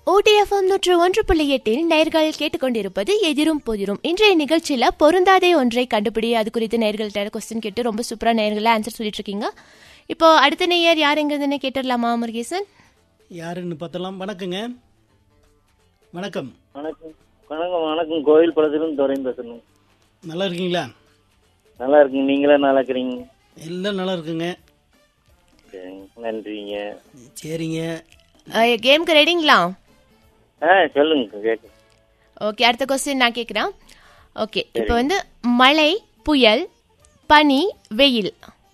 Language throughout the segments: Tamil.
ஓடிஎஃப்எம் நூற்று ஒன்று புள்ளி எட்டில் நேர்கள் கேட்டுக்கொண்டிருப்பது எதிரும் புதிரும் இன்றைய நிகழ்ச்சியில பொருந்தாதே ஒன்றை கண்டுபிடி அது குறித்து நேர்கள்ட்ட கொஸ்டின் கேட்டு ரொம்ப சூப்பரா நேர்களா ஆன்சர் சொல்லிட்டு இருக்கீங்க இப்போ அடுத்த நேயர் யார் எங்கிறதுன்னு கேட்டுடலாமா முருகேசன் யாருன்னு பார்த்தலாம் வணக்கங்க வணக்கம் வணக்கம் வணக்கம் வணக்கம் கோயில் படத்திலும் துறையும் பேசணும் நல்லா இருக்கீங்களா நல்லா இருக்குங்க நீங்களே நல்லா இருக்கிறீங்க எல்லாம் நல்லா இருக்குங்க சரிங்க, நன்றிங்க சரிங்க கேம்க்கு ரெடிங்களா ஆ சொல்லுங்க கேட்க ஓகே அடுத்த கொஸ்டின் நான் கேட்குறேன் ஓகே இப்போ வந்து மழை புயல் பனி வெயில்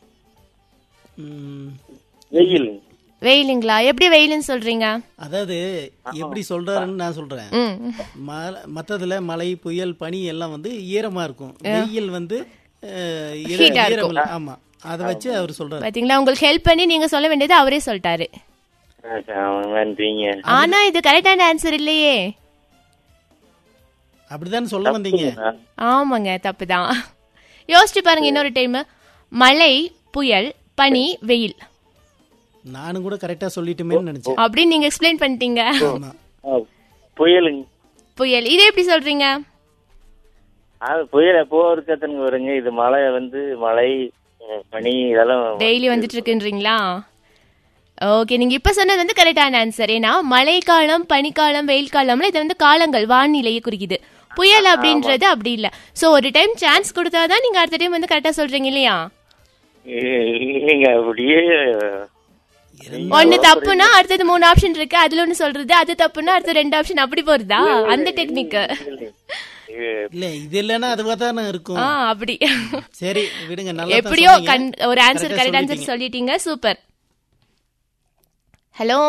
ம், வெயில் வெயிலுங்களா எப்படி வெயிலுன்னு சொல்றீங்க அதாவது எப்படி சொல்றாருன்னு நான் சொல்றேன் ம் ம- மத்ததுல மழை புயல் பனி எல்லாம் வந்து ஈரமா இருக்கும் வெயில் வந்து அஹ், ஈர- Heat ஆ ஈரம் இல்ல. ஆமா அதை வச்சு அவர் சொல்றாரு பாத்தீங்களா உங்களுக்கு ஹெல்ப் பண்ணி நீங்க சொல்ல வேண்டியது அவரே சொல்லிட்டாரு ஆ, ஆ, நன்றிங்க ஆனா இது கரெக்டான ஆன்சர் இல்லையே அப்படிதான் சொல்ல வந்தீங்க ஆ, ஆமாங்க தப்புதான் யோசிச்சு பாருங்க இன்னொரு டைம் மழை புயல் பனி வெயில் நானும் கூட கரெக்டா சொல்லிட்டுமேன்னு நினைச்சேன் அப்படின்னு நீங்க எக்ஸ்பிளைன் பண்ணிட்டீங்க ஆமா ஆ, புயலுங்க புயல் இது எப்படி சொல்றீங்க அது புயல் எப்போ இருக்கத்தனுங்க வருங்க இது மழை வந்து மழை அஹ், பனி இதெல்லாம் டெய்லி வந்துட்டு இருக்குன்றீங்களா ஓகே நீங்க இப்ப சொன்னது வந்து கரெக்டான ஆன்சர் ஏன்னா மழைக்காலம் பனிக்காலம் வெயில் காலம்ல இது வந்து காலங்கள் வானிலையை குறிக்குது புயல் அப்படின்றது அப்படி இல்ல சோ ஒரு டைம் சான்ஸ் கொடுத்தாதான் நீங்க அடுத்த டைம் வந்து கரெக்டா சொல்றீங்க இல்லையா இ- இல்லைங்க அப்படியே ஒன்னு தப்புனா அடுத்தது மூணு ஆப்ஷன் இருக்கு அதுல ஒண்ணு சொல்றது அது தப்புனா அடுத்த ரெண்டு ஆப்ஷன் அப்படி போறதா அந்த டெக்னிக் இது- இல்ல இது இல்லைன்னா அதுவா தானே இருக்கும் ஆ அப்படி சரி விடுங்க நல்லா எப்படியோ கண் ஒரு ஆன்சர் கரெக்ட் ஆன்சர் சொல்லிட்டீங்க சூப்பர் ஹலோ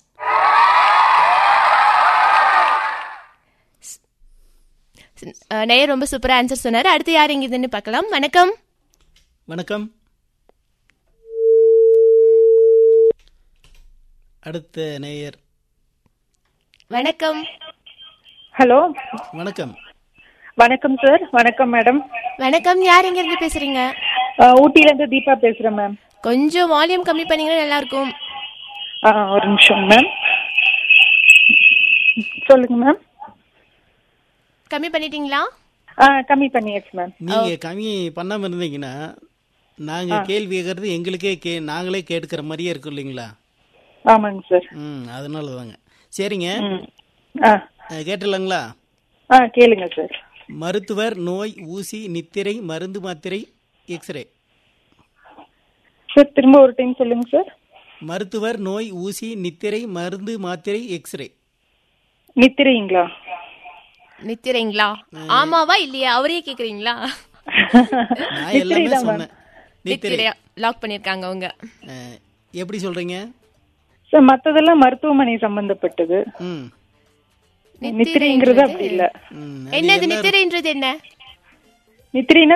நேயர் ரொம்ப சூப்பரா ஆன்சர் சொன்னாரு அடுத்து யார் எங்கிருந்துன்னு பார்க்கலாம் வணக்கம் வணக்கம் அடுத்த நேயர் வணக்கம் ஹலோ வணக்கம் வணக்கம் சார் வணக்கம் மேடம் வணக்கம் யார் எங்க இருந்து பேசுறீங்க அஹ், ஊட்டில இருந்து தீபா பேசுறேன் மேம் கொஞ்சம் வால்யூம் கம்மி பண்ணீங்கன்னா நல்லா இருக்கும் ஆ, ஒரு நிமிஷம் மேம் சொல்லுங்க மேம் கம்மி பண்ணிட்டீங்களா ஆ கம்மி பண்ணியாச்சு மேம் நீங்க கம்மி பண்ணாம இருந்தீங்கன்னா நாங்க கேள்வி கேட்கறது எங்களுக்கே கே நாங்களே கேட்டுக்கிற மாதிரியே இருக்கும் இல்லைங்களா ஆமாங்க சார் ம் அதனால தாங்க சரிங்க ம் ஆ அஹ், கேட்டுலாங்களா ஆ கேளுங்க சார் மருத்துவர் நோய் ஊசி நித்திரை மருந்து மாத்திரை எக்ஸ்ரே சார் திரும்ப ஒரு டைம் சொல்லுங்க சார் மருத்துவர் நோய் ஊசி நித்திரை மருந்து மாத்திரை எக்ஸ்ரே நித்திரைங்களா நித்திரைங்களா ஆமாவா இல்லையா அவரே கேக்குறீங்களா நான் எல்லாமே சொன்னேன் நித்திரை நித்திரையா லாக் பண்ணிருக்காங்க அவங்க அஹ், எப்படி சொல்றீங்க சார் மத்ததெல்லாம் மருத்துவமனை சம்பந்தப்பட்டது ம் நித்திரைங்கிறது அப்படி இல்ல ம், என்னது நித்திரைன்றது என்ன நித்திரைனா